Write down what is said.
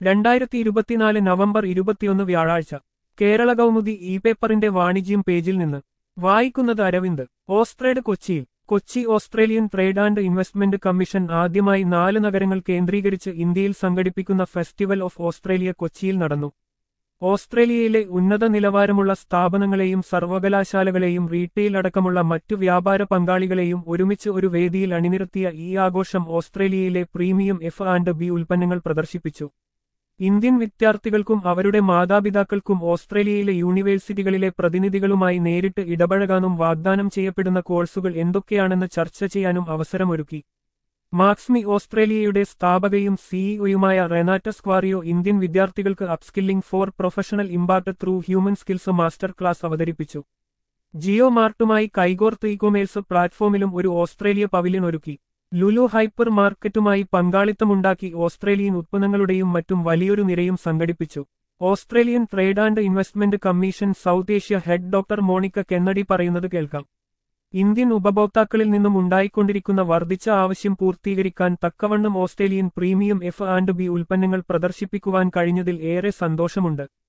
രണ്ടായിരത്തി ഇരുപത്തിനാല് നവംബർ ഇരുപത്തിയൊന്ന് വ്യാഴാഴ്ച കേരള കൗമുദി ഇ പേപ്പറിന്റെ വാണിജ്യം പേജിൽ നിന്ന് വായിക്കുന്നത് അരവിന്ദ് ഓസ്ട്രേഡ് കൊച്ചിയിൽ Kochi Australian trade and investment commission ആദ്യമായി നാല് നഗരങ്ങൾ കേന്ദ്രീകരിച്ച് ഇന്ത്യയിൽ സംഘടിപ്പിക്കുന്ന ഫെസ്റ്റിവൽ ഓഫ് ഓസ്ട്രേലിയ കൊച്ചിയിൽ നടന്നു ഓസ്ട്രേലിയയിലെ ഉന്നത നിലവാരമുള്ള സ്ഥാപനങ്ങളെയും സർവകലാശാലകളെയും റീറ്റെയിൽ അടക്കമുള്ള മറ്റു വ്യാപാര പങ്കാളികളെയും ഒരുമിച്ച് ഒരു വേദിയിൽ അണിനിരത്തിയ ഈ ആഘോഷം ഓസ്ട്രേലിയയിലെ പ്രീമിയം എഫ് ആൻഡ് ബി ഉൽപ്പന്നങ്ങൾ പ്രദർശിപ്പിച്ചു ഇന്ത്യൻ വിദ്യാർത്ഥികൾക്കും അവരുടെ മാതാപിതാക്കൾക്കും ഓസ്ട്രേലിയയിലെ യൂണിവേഴ്സിറ്റികളിലെ പ്രതിനിധികളുമായി നേരിട്ട് ഇടപഴകാനും വാഗ്ദാനം ചെയ്യപ്പെടുന്ന കോഴ്സുകൾ എന്തൊക്കെയാണെന്ന് ചർച്ച ചെയ്യാനും അവസരമൊരുക്കി മാക്സ്മി ഓസ്ട്രേലിയയുടെ സ്ഥാപകയും സിഇഒയുമായ റെനാറ്റ സ്ക്വാറിയോ ഇന്ത്യൻ വിദ്യാർത്ഥികൾക്ക് upskilling for professional impact through human skills master class അവതരിപ്പിച്ചു ജിയോ മാർട്ടുമായി കൈകോർത്ത് ഇകൊമേഴ്സ് പ്ലാറ്റ്ഫോമിലും ഒരു ഓസ്ട്രേലിയ പവിലിയൻ ഒരുക്കി ലുലു ഹൈപ്പർ മാർക്കറ്റുമായി പങ്കാളിത്തമുണ്ടാക്കി ഓസ്ട്രേലിയൻ ഉത്പന്നങ്ങളുടെയും മറ്റും വലിയൊരു നിരയും സംഘടിപ്പിച്ചു Australian trade and investment commission South Asia head doctor Monica Kennedy പറയുന്നത് കേൾക്കാം ഇന്ത്യൻ ഉപഭോക്താക്കളിൽ നിന്നും ഉണ്ടായിക്കൊണ്ടിരിക്കുന്ന വർദ്ധിച്ച ആവശ്യം പൂർത്തീകരിക്കാൻ തക്കവണ്ണം Australian premium F and B ഉൽപ്പന്നങ്ങൾ പ്രദർശിപ്പിക്കുവാൻ കഴിഞ്ഞതിൽ ഏറെ സന്തോഷമുണ്ട്